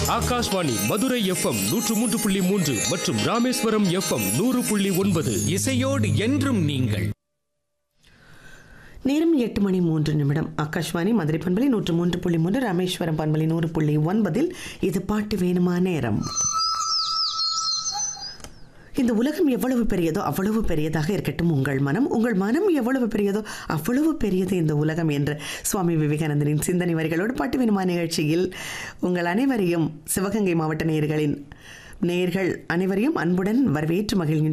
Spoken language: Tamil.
ஆகாஷ்வாணி மதுரை எஃப்எம் நூற்று மூன்று புள்ளி மூன்று மற்றும் ராமேஸ்வரம் எஃப்எம் நூறு புள்ளி ஒன்பது இசையோடு என்றும் நீங்கள் நேரம் எட்டு மணி மூன்று நிமிடம் ஆகாஷ்வாணி மதுரை பண்பலை நூற்று மூன்று புள்ளி மூன்று ராமேஸ்வரம் பண்பலை நூறு புள்ளி ஒன்பதில் இது பாட்டு வேணுமா நேரம் இந்த உலகம் எவ்வளவு பெரியதோ அவ்வளவு பெரியதாக இருக்கட்டும் உங்கள் மனம் உங்கள் மனம் எவ்வளவு பெரியதோ அவ்வளவு பெரியது இந்த உலகம் என்ற சுவாமி விவேகானந்தரின் சிந்தனை வரிகளோடு பாட்டு வேணுமா நிகழ்ச்சியில் உங்கள் அனைவரையும் சிவகங்கை மாவட்ட நேயர்களின் நேயர்கள் அனைவரையும் அன்புடன் வரவேற்று மகிழ்கின்றோம்